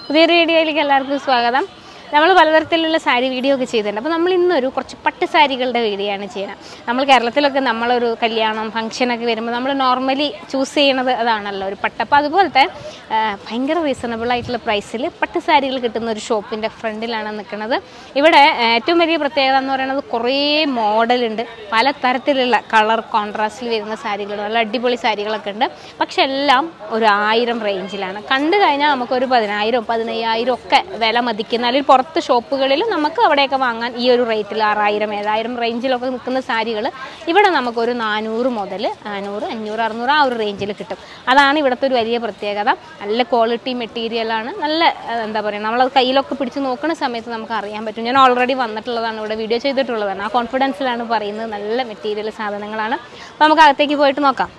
പുതിയൊരു വീഡിയോയിലേക്ക് എല്ലാവർക്കും സ്വാഗതം നമ്മൾ പലതരത്തിലുള്ള സാരി വീഡിയോ ഒക്കെ ചെയ്തിട്ടുണ്ട് അപ്പോൾ നമ്മൾ ഇന്നൊരു കുറച്ച് പട്ട് സാരികളുടെ വീഡിയോ ആണ് ചെയ്യുന്നത് നമ്മൾ കേരളത്തിലൊക്കെ നമ്മളൊരു കല്യാണം ഫംഗ്ഷനൊക്കെ വരുമ്പോൾ നമ്മൾ നോർമലി ചൂസ് ചെയ്യണത് അതാണല്ലോ ഒരു പട്ട് അപ്പോൾ അതുപോലത്തെ ആ, ഭയങ്കര റീസണബിൾ ആയിട്ടുള്ള പ്രൈസിൽ പട്ട് സാരികൾ കിട്ടുന്ന ഒരു ഷോപ്പിൻ്റെ ഫ്രണ്ടിലാണ് നിൽക്കുന്നത് ഇവിടെ ആ, ഏറ്റവും വലിയ പ്രത്യേകത എന്ന് പറയുന്നത് കുറേ മോഡലുണ്ട് പല തരത്തിലുള്ള കളർ കോൺട്രാസ്റ്റിൽ വരുന്ന സാരികൾ നല്ല അടിപൊളി സാരികളൊക്കെ ഉണ്ട് പക്ഷെ എല്ലാം ഒരു ആയിരം റേഞ്ചിലാണ് കണ്ടു കഴിഞ്ഞാൽ നമുക്കൊരു പതിനായിരം പതിനയ്യായിരം ഒക്കെ വില മതിക്കുന്ന അല്ലെങ്കിൽ പുറത്ത് ഷോപ്പുകളിൽ നമുക്ക് അവിടെയൊക്കെ വാങ്ങാൻ ഈ ഒരു റേറ്റിൽ ആറായിരം ഏഴായിരം റേഞ്ചിലൊക്കെ നിൽക്കുന്ന സാരികൾ ഇവിടെ നമുക്കൊരു നാനൂറ് മുതൽ നാനൂറ് അഞ്ഞൂറ് അറുന്നൂറ് ആ ഒരു റേഞ്ചിൽ കിട്ടും അതാണ് ഇവിടുത്തെ ഒരു വലിയ പ്രത്യേകത നല്ല ക്വാളിറ്റി മെറ്റീരിയലാണ് നല്ല ആ, എന്താ പറയുക നമ്മളത് കയ്യിലൊക്കെ പിടിച്ച് നോക്കുന്ന സമയത്ത് നമുക്ക് അറിയാൻ പറ്റും ഞാൻ ഓൾറെഡി വന്നിട്ടുള്ളതാണ് ഇവിടെ വീഡിയോ ചെയ്തിട്ടുള്ളതാണ് ആ കോൺഫിഡൻസിലാണ് പറയുന്നത് നല്ല മെറ്റീരിയൽ സാധനങ്ങളാണ് അപ്പോൾ നമുക്ക് അകത്തേക്ക് പോയിട്ട് നോക്കാം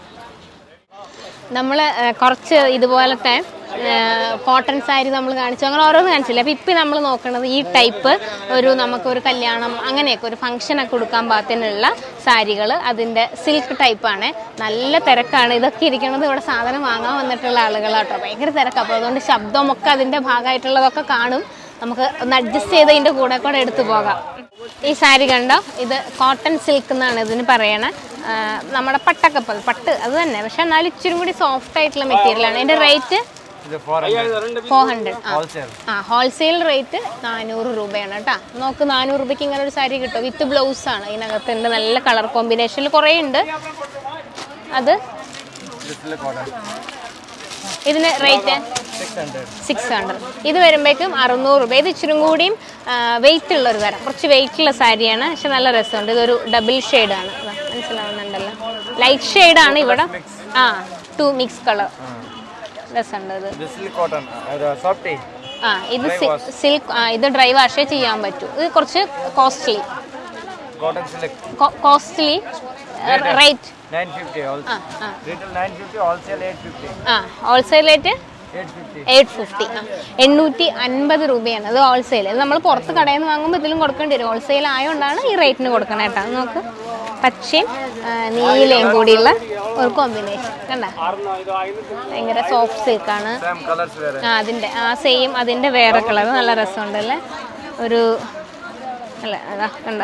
നമ്മൾ കുറച്ച് ഇതുപോലത്തെ കോട്ടൺ സാരി നമ്മൾ കാണിച്ചു അങ്ങനെ ഓരോന്ന് കാണിച്ചില്ല അപ്പോൾ ഇപ്പം നമ്മൾ നോക്കുന്നത് ഈ ടൈപ്പ് ഒരു നമുക്കൊരു കല്യാണം അങ്ങനെയൊക്കെ ഒരു ഫംഗ്ഷനൊക്കെ കൊടുക്കാൻ പാകത്തിനുള്ള സാരികൾ അതിൻ്റെ സിൽക്ക് ടൈപ്പാണ് നല്ല തിരക്കാണ് ഇതൊക്കെ ഇരിക്കുന്നത് ഇവിടെ സാധനം വാങ്ങാൻ വന്നിട്ടുള്ള ആളുകളാട്ടോ ഭയങ്കര തിരക്കാണ് അപ്പോൾ അതുകൊണ്ട് ശബ്ദമൊക്കെ അതിൻ്റെ ഭാഗമായിട്ടുള്ളതൊക്കെ കാണും നമുക്ക് ഒന്ന് അഡ്ജസ്റ്റ് ചെയ്ത് ഇതിൻ്റെ കൂടെ കൂടെ എടുത്തു പോകാം ഈ സാരി കണ്ടോ ഇത് കോട്ടൺ സിൽക്ക് എന്നാണ് ഇതിന് പറയണേ ആ, നമ്മുടെ പട്ടക്കപ്പൽ പട്ട് അത് തന്നെ പക്ഷെ എന്നാലും ഇച്ചിരി കൂടി സോഫ്റ്റ് ആയിട്ടുള്ള മെറ്റീരിയലാണ് ഇതിന്റെ റേറ്റ് ഇത് four hundred four hundred wholesale ആ ഹോൾസെയിൽ റേറ്റ് നാനൂറ് രൂപയാണ് കേട്ടോ നോക്ക് നാനൂറ് രൂപയ്ക്ക് ഇങ്ങനെ ഒരു സാരി കിട്ടും വിത്ത് ബ്ലൗസ് ആണ് ഇതിനകത്തുണ്ട് നല്ല കളർ കോമ്പിനേഷനിൽ കുറേ ഉണ്ട് അത് ഡിസ്പ്ലേ കോട്ടൺ ഇതിന് rate six hundred six hundred ഇത് വരുമ്പോഴേക്കും അറുന്നൂറ് രൂപ ഇത് ഇച്ചിരി കൂടിയും വെയിറ്റ് ഉള്ള ഒരു തരം കുറച്ച് വെയിറ്റ് ഉള്ള സാരിയാണ് പക്ഷെ നല്ല രസമുണ്ട് ഇതൊരു ഡബിൾ ഷെയ്ഡാണ് മനസ്സിലാവുന്നുണ്ടല്ലോ ലൈറ്റ് ഷെയ്ഡാണ് ഇവിടെ ആ ടു മിക്സ് കളർ രസമുണ്ട് ഇത് ഡിസ്പ്ലേ കോട്ടൺ സോഫ്റ്റി ആ ഇത് സിൽക്ക് ആ ഇത് ഡ്രൈ വാഷേ ചെയ്യാൻ പറ്റൂ ഇത് കുറച്ച് costly cotton silk costly rate nine fifty wholesale ആ ആ retail nine fifty wholesale eight fifty ആ wholesale rate eight fifty eight fifty എണ്ണൂറ്റി അൻപത് രൂപയാണ് അത് ഹോൾസെയിൽ ഇത് നമ്മൾ പുറത്ത് കടയിൽ നിന്ന് വാങ്ങുമ്പോൾ ഇതിലും കൊടുക്കേണ്ടി വരും ഹോൾസെയിൽ ആയതുകൊണ്ടാണ് ഈ റേറ്റിന് കൊടുക്കണേ കേട്ടോ അത് നോക്ക് പച്ചയും ആ, നീലയും കൂടിയുള്ള ഒരു കോമ്പിനേഷൻ കണ്ട ഭയങ്കര സോഫ്റ്റ് സിൽക്കാണ് സെയിം കളേഴ്സ് വേറെ ആ അതിൻ്റെ ആ സെയിം അതിൻ്റെ വേറെ കളർ നല്ല രസമുണ്ടല്ലേ ഒരു അല്ല അതാ കണ്ട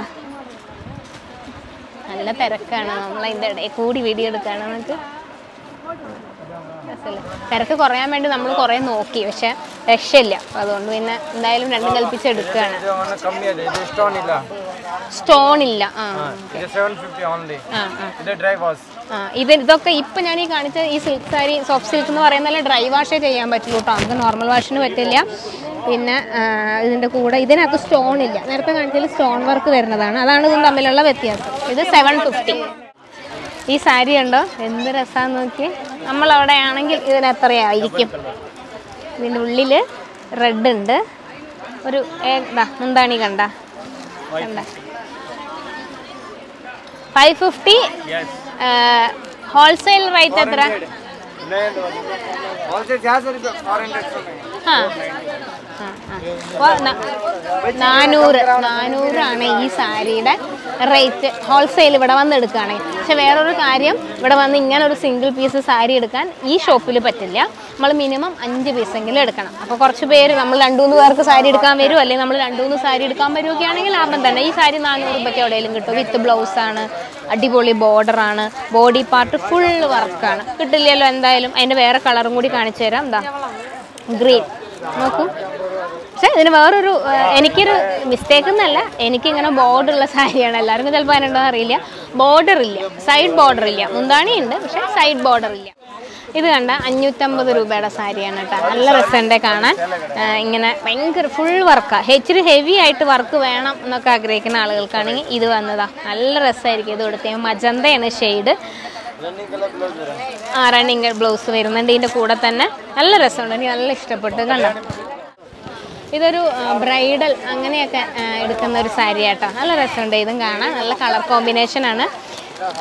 നല്ല തിരക്കാണ് നമ്മൾ അതിൻ്റെ ഇടയിൽ കൂടി വീഡിയോ എടുക്കുകയാണ് എന്നിട്ട് രസമില്ല തിരക്ക് കുറയാൻ വേണ്ടി നമ്മൾ കുറേ നോക്കി പക്ഷെ രക്ഷയില്ല അപ്പോൾ അതുകൊണ്ട് പിന്നെ എന്തായാലും രണ്ടും കൽപ്പിച്ച് എടുക്കുകയാണ് ഇത് ഒന്ന് കമ്മിയാണ് ഇത് സ്റ്റോൺ ഇല്ല സ്റ്റോൺ ഇല്ല ആ ഇത് സെവൻ ഫിഫ്റ്റി ഓൺലി ആ ആ ഇത് ഡ്രൈ വാഷ് ആ ഇത് ഇതൊക്കെ ഇപ്പം ഞാൻ ഈ കാണിച്ച ഈ സിൽക്ക് സാരി സോഫ്റ്റ് സിൽക്ക് എന്ന് പറയുന്നത് ഡ്രൈ വാഷേ ചെയ്യാൻ പറ്റുള്ളൂ കേട്ടോ നമുക്ക് നോർമൽ വാഷിന് പറ്റില്ല പിന്നെ ആ, ഇതിൻ്റെ കൂടെ ഇതിനകത്ത് സ്റ്റോൺ ഇല്ല നേരത്തെ കാണിച്ചതിൽ സ്റ്റോൺ വർക്ക് വരുന്നതാണ് അതാണ് ഇതും തമ്മിലുള്ള വ്യത്യാസം ഇത് സെവൻ ഫിഫ്റ്റി ഈ സാരി ഉണ്ടോ എന്ത് രസമാന്ന് നോക്കി നമ്മളവിടെ ആണെങ്കിൽ ഇതിന് എത്രയായിരിക്കും ഇതിൻ്റെ ഉള്ളിൽ റെഡ് ഉണ്ട് ഒരു ഏ- ദാ മുന്താണി കണ്ട കണ്ട ഫൈവ് ഫിഫ്റ്റി ഹോൾസെയിൽ റേറ്റ് എത്ര ഹോൾസെയിൽ चार सौ रुपये फोर हंड्रेड ആ ആ, ആ. അപ്പൊ ന- നാനൂറ് നാനൂറാണ് ഈ സാരിയുടെ റേറ്റ് ഹോൾസെയിൽ ഇവിടെ വന്ന് എടുക്കുകയാണെങ്കിൽ പക്ഷെ വേറൊരു കാര്യം ഇവിടെ വന്ന് ഇങ്ങനെ ഒരു സിംഗിൾ പീസ് സാരി എടുക്കാൻ ഈ ഷോപ്പിൽ പറ്റില്ല നമ്മൾ മിനിമം അഞ്ച് പീസെങ്കിലും എടുക്കണം അപ്പോൾ കുറച്ച് പേര് നമ്മൾ രണ്ടു മൂന്ന് പേർക്ക് സാരി എടുക്കാൻ വരും അല്ലെങ്കിൽ നമ്മൾ രണ്ടു മൂന്ന് സാരി എടുക്കാൻ വരുമൊക്കെയാണെങ്കിൽ ലാഭം തന്നെ ഈ സാരി നാനൂറ് രൂപയ്ക്ക് എവിടെയെങ്കിലും കിട്ടും വിത്ത് ബ്ലൗസാണ് അടിപൊളി ബോർഡറാണ് ബോഡി പാർട്ട് ഫുൾ വർക്കാണ് കിട്ടില്ലല്ലോ എന്തായാലും അതിൻ്റെ വേറെ കളറും കൂടി കാണിച്ചു തരാം എന്താ ഗ്രീൻ നോക്കൂ പക്ഷെ ഇതിന് വേറൊരു ഏഹ്, എനിക്കൊരു മിസ്റ്റേക്ക് എന്നല്ല എനിക്കിങ്ങനെ ബോർഡറുള്ള സാരിയാണ് എല്ലാവർക്കും ചിലപ്പോൾ അതിനുണ്ടോ അറിയില്ല ബോർഡർ ഇല്ല സൈഡ് ബോർഡർ ഇല്ല മുന്താണി ഉണ്ട് പക്ഷെ സൈഡ് ബോർഡർ ഇല്ല ഇത് കണ്ട അഞ്ഞൂറ്റമ്പത് രൂപയുടെ സാരിയാണ് കേട്ടോ നല്ല രസമുണ്ട് കാണാൻ ഏഹ്, ഇങ്ങനെ ഭയങ്കര ഫുൾ വർക്കാണ് ഇച്ചിരി ഹെവി ആയിട്ട് വർക്ക് വേണം എന്നൊക്കെ ആഗ്രഹിക്കുന്ന ആളുകൾക്കാണെങ്കിൽ ഇത് വന്നതാ നല്ല രസമായിരിക്കും ഇത് കൊടുത്തേ മജന്തയാണ് ഷെയ്ഡ് रनिंग कलर ब्लाउज है ആ റണ്ണിങ് ബ്ലൗസ് വരുന്നുണ്ട് ഇതിൻ്റെ കൂടെ തന്നെ നല്ല രസമുണ്ട് എനിക്ക് നല്ല ഇഷ്ടപ്പെട്ടു കണ്ടോ ഇതൊരു ബ്രൈഡൽ അങ്ങനെയൊക്കെ ആ, എടുക്കുന്ന ഒരു സാരി ആട്ടോ നല്ല രസമുണ്ട് ഇതും കാണാൻ നല്ല കളർ കോമ്പിനേഷൻ ആണ്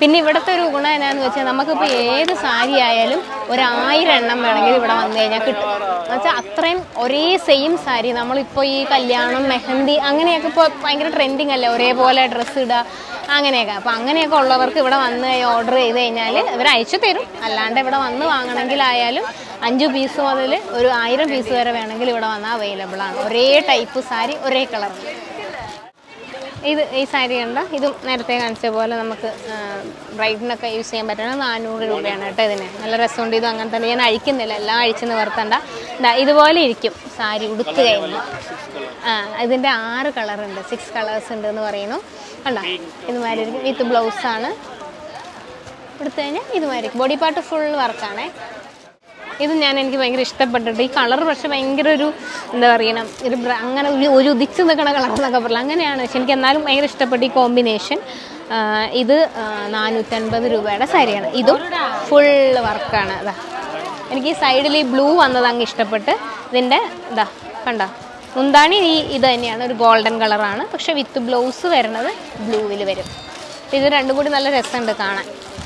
പിന്നെ ഇവിടുത്തെ ഒരു ഗുണം എന്നാന്ന് വെച്ചാൽ നമുക്കിപ്പോൾ ഏത് സാരി ആയാലും ഒരു ആയിരം എണ്ണം വേണമെങ്കിൽ ഇവിടെ വന്നു കഴിഞ്ഞാൽ കിട്ടും എന്ന് വെച്ചാൽ അത്രയും ഒരേ സെയിം സാരി നമ്മളിപ്പോൾ ഈ കല്യാണം മെഹന്തി അങ്ങനെയൊക്കെ ഇപ്പോൾ ഭയങ്കര ട്രെൻഡിങ് അല്ലേ ഒരേപോലെ ഡ്രസ്സ് ഇടുക അങ്ങനെയൊക്കെ അപ്പോൾ അങ്ങനെയൊക്കെ ഉള്ളവർക്ക് ഇവിടെ വന്ന് ഓർഡർ ചെയ്ത് കഴിഞ്ഞാൽ ഇവർ അയച്ചു തരും അല്ലാണ്ട് ഇവിടെ വന്ന് വാങ്ങണമെങ്കിലായാലും അഞ്ച് പീസ് മുതൽ ഒരു ആയിരം പീസ് വരെ വേണമെങ്കിൽ ഇവിടെ വന്നാൽ അവൈലബിൾ ആണ് ഒരേ ടൈപ്പ് സാരി ഒരേ കളർ ഇത് ഈ സാരി കണ്ട ഇതും നേരത്തെ കാണിച്ച പോലെ നമുക്ക് ബ്രൈഡിനൊക്കെ യൂസ് ചെയ്യാൻ പറ്റുന്ന നാനൂറ് രൂപയാണ് കേട്ടോ ഇതിന് നല്ല രസമുണ്ട് ഇത് അങ്ങനെ തന്നെ ഞാൻ അഴിക്കുന്നില്ല എല്ലാം അഴിച്ച് നിവർത്തണ്ട ദാ ഇതുപോലെ ഇരിക്കും സാരി ഉടുത്ത് കഴിഞ്ഞ് ആ ഇതിൻ്റെ ആറ് കളറുണ്ട് സിക്സ് കളേഴ്സ് ഉണ്ട് എന്ന് പറയുന്നു കണ്ടോ ഇതുമാതിരി ഇരിക്കും വിത്ത് ബ്ലൗസാണ് എടുത്തു കഴിഞ്ഞാൽ ഇതുമാതിരി ബോഡി പാർട്ട് ഫുൾ വർക്കാണേ ഇത് ഞാൻ എനിക്ക് ഭയങ്കര ഇഷ്ടപ്പെട്ടിട്ട് ഈ കളർ പക്ഷെ ഭയങ്കര ഒരു എന്താ പറയണം ഒരു ബ്ര- അങ്ങനെ ഒരു ഒരു ഉദിച്ച് നിൽക്കുന്ന കളർ എന്നൊക്കെ പറയില്ല അങ്ങനെയാണ് പക്ഷെ എനിക്ക് എന്നാലും ഭയങ്കര ഇഷ്ടപ്പെട്ടു ഈ കോമ്പിനേഷൻ ഇത് ആ, നാനൂറ്റൻപത് രൂപയുടെ സാരിയാണ് ഇതും ഫുൾ വർക്കാണ് അതാ എനിക്ക് ഈ സൈഡിൽ ഈ ബ്ലൂ വന്നത് അങ്ങ് ഇഷ്ടപ്പെട്ട് ഇതിൻ്റെ ഇതാ കണ്ടോ മുന്താണി ഈ ഇത് തന്നെയാണ് ഒരു ഗോൾഡൻ കളറാണ് പക്ഷെ വിത്ത് ബ്ലൗസ് വരുന്നത് ബ്ലൂവിൽ വരും ഇത് രണ്ടും കൂടി നല്ല രസമുണ്ട് കാണാൻ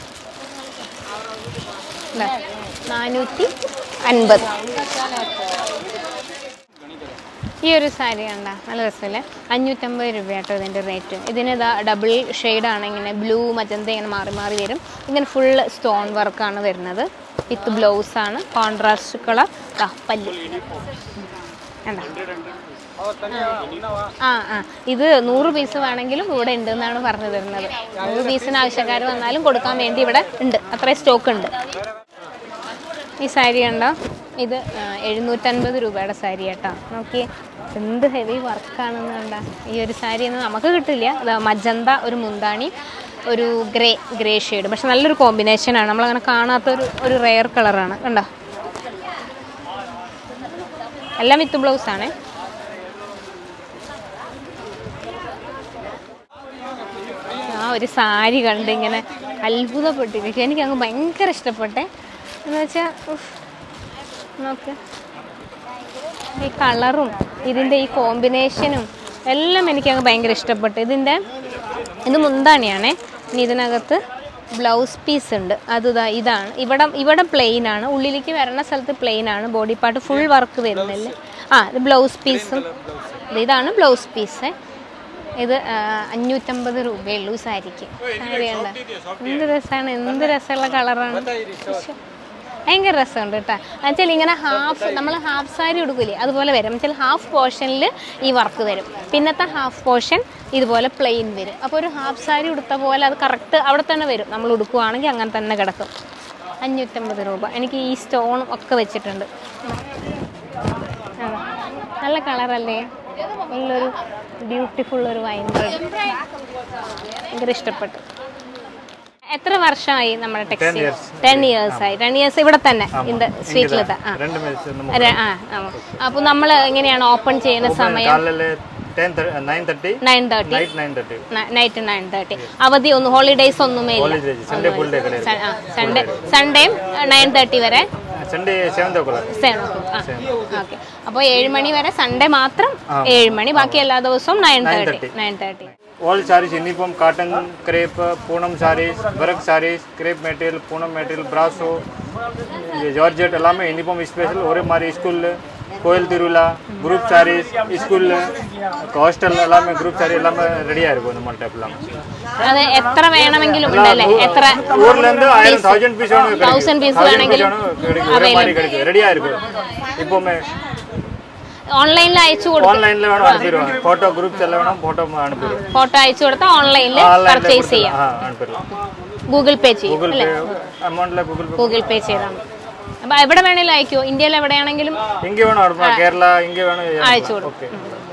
ഇതാ, നാനൂറ്റി അൻപത് ഈ ഒരു സാരി കണ്ട നല്ല രസമല്ലേ അഞ്ഞൂറ്റമ്പത് രൂപ കേട്ടോ ഇതിൻ്റെ റേറ്റ് ഇതിന് ഇതാ ഡബിൾ ഷെയ്ഡാണ് ഇങ്ങനെ ബ്ലൂ മജന്ത ഇങ്ങനെ മാറി മാറി വരും ഇങ്ങനെ ഫുൾ സ്റ്റോൺ വർക്കാണ് വരുന്നത് വിത്ത് ബ്ലൗസാണ് കോൺട്രാസ്റ്റ് കളർ ദാ പല്ല് കണ്ട ആ ആ ഇത് നൂറ് പീസ് വേണമെങ്കിലും ഇവിടെ ഉണ്ട് എന്നാണ് പറഞ്ഞു തരുന്നത് നൂറ് പീസിന് ആവശ്യക്കാർ വന്നാലും കൊടുക്കാൻ വേണ്ടി ഇവിടെ ഉണ്ട് അത്രയും സ്റ്റോക്ക് ഉണ്ട് ഈ സാരി കണ്ടോ ഇത് ആ, എഴുന്നൂറ്റൻപത് രൂപയുടെ സാരി കേട്ടോ നോക്കി എന്ത് ഹെവി വർക്കാണെന്ന് കണ്ട ഈ ഒരു സാരി ഒന്നും നമുക്ക് കിട്ടില്ല അത് മജന്ത ഒരു മുന്താണി ഒരു ഗ്രേ ഗ്രേ ഷെയ്ഡ് പക്ഷെ നല്ലൊരു കോമ്പിനേഷനാണ് നമ്മളങ്ങനെ കാണാത്തൊരു ഒരു റെയർ കളറാണ് കണ്ടോ എല്ലാം വിത്ത് ബ്ലൗസാണേ ആ ഒരു സാരി കണ്ട് ഇങ്ങനെ അത്ഭുതപ്പെട്ടിരിക്കും എനിക്ക് അങ്ങ് ഭയങ്കര ഇഷ്ടപ്പെട്ടെ എന്ന് വെച്ചാൽ നോക്ക് ഈ കളറും ഇതിൻ്റെ ഈ കോമ്പിനേഷനും എല്ലാം എനിക്ക് അങ്ങ് ഭയങ്കര ഇഷ്ടപ്പെട്ടു ഇതിൻ്റെ ഇത് മുന്താണിയാണേ ഇനി ഇതിനകത്ത് ബ്ലൗസ് പീസ് ഉണ്ട് അത് ദാ ഇതാണ് ഇവിടെ ഇവിടെ പ്ലെയിൻ ആണ് ഉള്ളിലേക്ക് വരണ സ്ഥലത്ത് പ്ലെയിൻ ആണ് ബോഡി പാർട്ട് ഫുൾ വർക്ക് വരുന്നില്ല ആ ഇത് ബ്ലൗസ് പീസും ഇതാണ് ബ്ലൗസ് പീസ് ഇത് ആ, അഞ്ഞൂറ്റമ്പത് രൂപയുള്ളൂ ഈ സാരിക്ക് സാരി കണ്ട എന്ത് രസമാണ് എന്ത് രസമുള്ള കളറാണ് ഭയങ്കര രസമുണ്ട് കേട്ടോ എന്നുവെച്ചാൽ ഇങ്ങനെ ഹാഫ് നമ്മൾ ഹാഫ് സാരി ഉടുക്കില്ലേ അതുപോലെ വരും എന്നുവെച്ചാൽ ഹാഫ് പോർഷനിൽ ഈ വർക്ക് വരും പിന്നത്തെ ഹാഫ് പോർഷൻ ഇതുപോലെ പ്ലെയിൻ വരും അപ്പോൾ ഒരു ഹാഫ് സാരി ഉടുത്ത പോലെ അത് കറക്റ്റ് അവിടെ തന്നെ വരും നമ്മൾ ഉടുക്കുവാണെങ്കിൽ അങ്ങനെ തന്നെ കിടക്കും അഞ്ഞൂറ്റമ്പത് രൂപ എനിക്ക് ഈ സ്റ്റോണും ഒക്കെ വെച്ചിട്ടുണ്ട് അതാ. നല്ല കളറല്ലേ നല്ലൊരു ബ്യൂട്ടിഫുൾ ഒരു വൈൻ റെഡ് ഭയങ്കര ഇഷ്ടപ്പെട്ടു എത്ര വർഷമായി നമ്മുടെ ടെക്സ്റ്റൈൽ ടെൻ ഇയേഴ്സ് ആയി ടെൻ ഇയേഴ്സ് ഇവിടെ തന്നെ இந்த സ്വീറ്റിൽ ആ ரெண்டு மேட்ச் இந்த അര- ആ അപ്പോൾ നമ്മൾ എങ്ങനെയാണ് ഓപ്പൺ ചെയ്യുന്ന സമയം காலையில் ten nine thirty nine thirty night nine thirty night nine thirty അവധി ഒന്നും ഹോളിഡേയ്സ് ഒന്നുമേ ഇല്ല ஹாலிடேஸ் சண்டே ஃபுல் டே கிடையாது സൺഡേ സൺഡേയും നയൻ തേർട്ടി വരെ Sunday seventh o'clock seven ആ ഓക്കെ അപ്പോൾ ഏഴ് മണി വരെ സൺഡേ മാത്രം ഏഴ് മണി ബാക്കി എല്ലാ ദിവസവും nine thirty nine thirty all sarees uniform cotton crepe Poonam sarees work sarees crepe material Poonam material brasso georgette எல்லாமே யூனிஃபார்ம் ஸ்பெஷல் ஒரே மாதிரி ஸ்கூலில் கோயில் திருவிழா குரூப் சாரீஸ் ஸ்கூலில் ஹாஸ்டல் எல்லாமே குரூப் சாரி எல்லாமே ரெடியாக இருக்கும் நம்ம டைப் எல்லாமே അത് എത്ര വേണമെങ്കിലും ഉണ്ടല്ലേ എത്ര ஊர்லேருந்து ஆயிரம் தௌசண்ட் பீஸ் வேணும் തൗസൻഡ് പീസ് വേണമെങ്കിലും கிடைக்கும் ஒரே மாதிரி கிடைக்கும் ரெடியாக இருக்கும் இப்போவுமே ഓൺലൈനിൽ അയച്ചു കൊടുക്കും ஆன்லைனில் வேணும் அனுப்பிடுவாங்க ஃபோட்டோ குரூப்ஸ் எல்லாம் வேணும் ஃபோட்டோ அனுப்பிடுவோம் ഫോട്ടോ അയച്ചു കൊടുത്താൽ ഓൺലൈനിൽ പർച്ചേസ് ചെയ്യാം ஆ அனுப்பிடலாம் ഗൂഗിൾ പേ ചെയ്യും ഗൂഗിൾ പേ അമൗണ്ടിലെ ഗൂഗിൾ പേ ഗൂഗിൾ പേ ചെയ്താൽ മതി അപ്പോൾ എവിടെ വേണേലും അയക്കുമോ ഇന്ത്യയിൽ എവിടെയാണെങ്കിലും ഇങ്ങ വേണം അടുത്ത കേരള ഇങ്ങ വേണം അയച്ചു കൊടുക്കും ഓക്കെ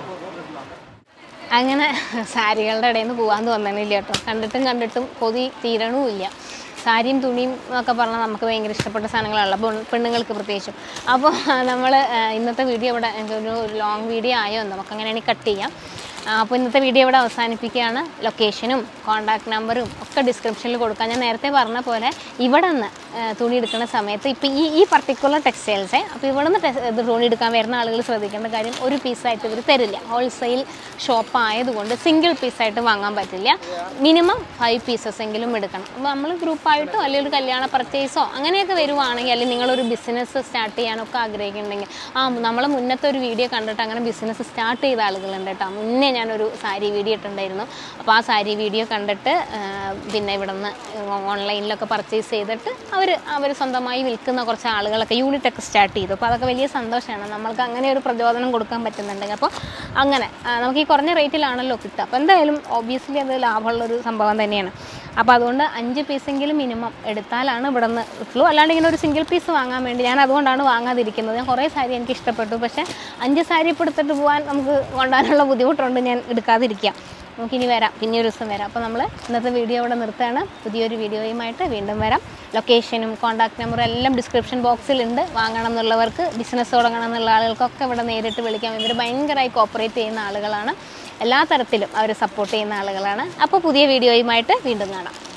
അങ്ങനെ സാരികളുടെ ഇടയിൽ നിന്ന് പോകാൻ തോന്നണില്ല കേട്ടോ കണ്ടിട്ടും കണ്ടിട്ടും കൊതി തീരണവുമില്ല സാരിയും തുണിയും എന്നൊക്കെ പറഞ്ഞാൽ നമുക്ക് ഭയങ്കര ഇഷ്ടപ്പെട്ട സാധനങ്ങളാണല്ലോ അപ്പോൾ പെണ്ണുങ്ങൾക്ക് പ്രത്യേകിച്ചും അപ്പോൾ നമ്മൾ ഇന്നത്തെ വീഡിയോ ഇവിടെ ഒരു ലോങ് വീഡിയോ ആയോ എന്ന് നമുക്ക് അങ്ങനെയാണെങ്കിൽ കട്ട് ചെയ്യാം അപ്പോൾ ഇന്നത്തെ വീഡിയോ ഇവിടെ അവസാനിപ്പിക്കുകയാണ് ലൊക്കേഷനും കോൺടാക്ട് നമ്പറും ഒക്കെ ഡിസ്ക്രിപ്ഷനിൽ കൊടുക്കാം ഞാൻ നേരത്തെ പറഞ്ഞ പോലെ ഇവിടെ നിന്ന് തുണി എടുക്കുന്ന സമയത്ത് ഇപ്പോൾ ഈ ഈ പർട്ടിക്കുലർ ടെക്സ്റ്റൈൽസേ അപ്പോൾ ഇവിടെ നിന്ന് ഇത് തുണി എടുക്കാൻ വരുന്ന ആളുകൾ ശ്രദ്ധിക്കേണ്ട കാര്യം ഒരു പീസായിട്ട് ഇവർ തരില്ല ഹോൾസെയിൽ ഷോപ്പ് ആയതുകൊണ്ട് സിംഗിൾ പീസായിട്ട് വാങ്ങാൻ പറ്റില്ല മിനിമം ഫൈവ് പീസസ് എങ്കിലും എടുക്കണം അപ്പോൾ നമ്മൾ ഗ്രൂപ്പായിട്ടോ അല്ലെങ്കിൽ ഒരു കല്യാണ പർച്ചേസോ അങ്ങനെയൊക്കെ വരുവാണെങ്കിൽ അല്ലെങ്കിൽ നിങ്ങളൊരു ബിസിനസ് സ്റ്റാർട്ട് ചെയ്യാനൊക്കെ ആഗ്രഹിക്കുന്നുണ്ടെങ്കിൽ ആ നമ്മൾ മുന്നത്തെ ഒരു വീഡിയോ കണ്ടിട്ട് അങ്ങനെ ബിസിനസ് സ്റ്റാർട്ട് ചെയ്ത ആളുകളുണ്ട് കേട്ടോ മുന്നേ ഞാനൊരു സാരി വീഡിയോ ഇട്ടിട്ടുണ്ടായിരുന്നു അപ്പോൾ ആ സാരി വീഡിയോ കണ്ടിട്ട് ആ, പിന്നെ ഇവിടെ നിന്ന് ഓൺലൈനിലൊക്കെ പർച്ചേസ് ചെയ്തിട്ട് അവർ അവർ സ്വന്തമായി വിൽക്കുന്ന കുറച്ച് ആളുകളൊക്കെ യൂണിറ്റ് ഒക്കെ സ്റ്റാർട്ട് ചെയ്തു അപ്പോൾ അതൊക്കെ വലിയ സന്തോഷമാണ് നമ്മൾക്ക് അങ്ങനെ ഒരു പ്രചോദനം കൊടുക്കാൻ പറ്റുന്നുണ്ടെങ്കിൽ അപ്പോൾ അങ്ങനെ ആ, നമുക്ക് ഈ കുറഞ്ഞ റേറ്റിലാണല്ലോ കിട്ടുക അപ്പോൾ എന്തായാലും ഓബിയസ്ലി അത് ലാഭമുള്ളൊരു സംഭവം തന്നെയാണ് അപ്പോൾ അതുകൊണ്ട് അഞ്ച് പീസെങ്കിലും മിനിമം എടുത്താലാണ് ഇവിടെ നിന്ന് കിട്ടുള്ളൂ അല്ലാണ്ട് ഇങ്ങനെ ഒരു സിംഗിൾ പീസ് വാങ്ങാൻ വേണ്ടി ഞാൻ അതുകൊണ്ടാണ് വാങ്ങാതിരിക്കുന്നത് ഞാൻ കുറേ സാരി എനിക്ക് ഇഷ്ടപ്പെട്ടു പക്ഷേ അഞ്ച് സാരി ഇപ്പോൾ എടുത്തിട്ട് പോകാൻ നമുക്ക് കൊണ്ടുപോകാനുള്ള ബുദ്ധിമുട്ടുണ്ട് ഞാൻ എടുക്കാതിരിക്കാം നമുക്കിനി വരാം പിന്നെ ഒരു ദിവസം വരാം അപ്പോൾ നമ്മൾ ഇന്നത്തെ വീഡിയോ ഇവിടെ നിർത്തുകയാണ് പുതിയൊരു വീഡിയോയുമായിട്ട് വീണ്ടും വരാം ലൊക്കേഷനും കോൺടാക്ട് നമ്പറും എല്ലാം ഡിസ്ക്രിപ്ഷൻ ബോക്സിലുണ്ട് വാങ്ങണം എന്നുള്ളവർക്ക് ബിസിനസ് തുടങ്ങണം എന്നുള്ള ആളുകൾക്കൊക്കെ ഇവിടെ നേരിട്ട് വിളിക്കാം ഇവർ ഭയങ്കരമായി കോപ്പറേറ്റ് ചെയ്യുന്ന ആളുകളാണ് എല്ലാ തരത്തിലും അവർ സപ്പോർട്ട് ചെയ്യുന്ന ആളുകളാണ് അപ്പോൾ പുതിയ വീഡിയോയുമായിട്ട് വീണ്ടും കാണാം